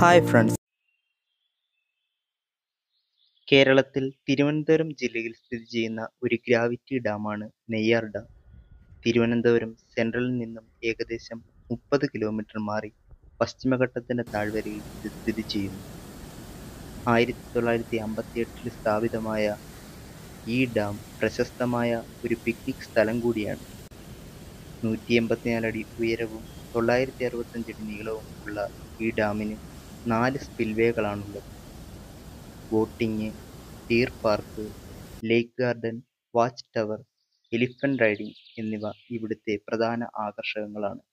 hi friends കേരളത്തിൽ തിരുവനന്തപുരം ജില്ലയിൽ സ്ഥിതി ചെയ്യുന്ന ഒരു ഗ്രാവിറ്റി ഡാമാണ് നെയ്യാർ ഡാം തിരുവനന്തപുരം സെൻട്രലിൽ നിന്നും ഏകദേശം മുപ്പത് കിലോമീറ്റർ മാറി പശ്ചിമഘട്ടത്തിന്റെ താഴ്വരയിൽ ഇത് സ്ഥിതി ചെയ്യുന്നു ആയിരത്തി തൊള്ളായിരത്തി അമ്പത്തി എട്ടിൽ സ്ഥാപിതമായ ഈ ഡാം പ്രശസ്തമായ ഒരു പിക്നിക് സ്ഥലം കൂടിയാണ് നൂറ്റി എൺപത്തിനാല് അടി ഉയരവും തൊള്ളായിരത്തി അറുപത്തഞ്ച് അടി നീളവും ഉള്ള ഈ ഡാമിന് നാല് സ്പിൽവേകളാണുള്ളത് boating deer park lake garden watch tower elephant riding എന്നിവ ഇവിടുത്തെ പ്രധാന ആകർഷകങ്ങളാണ്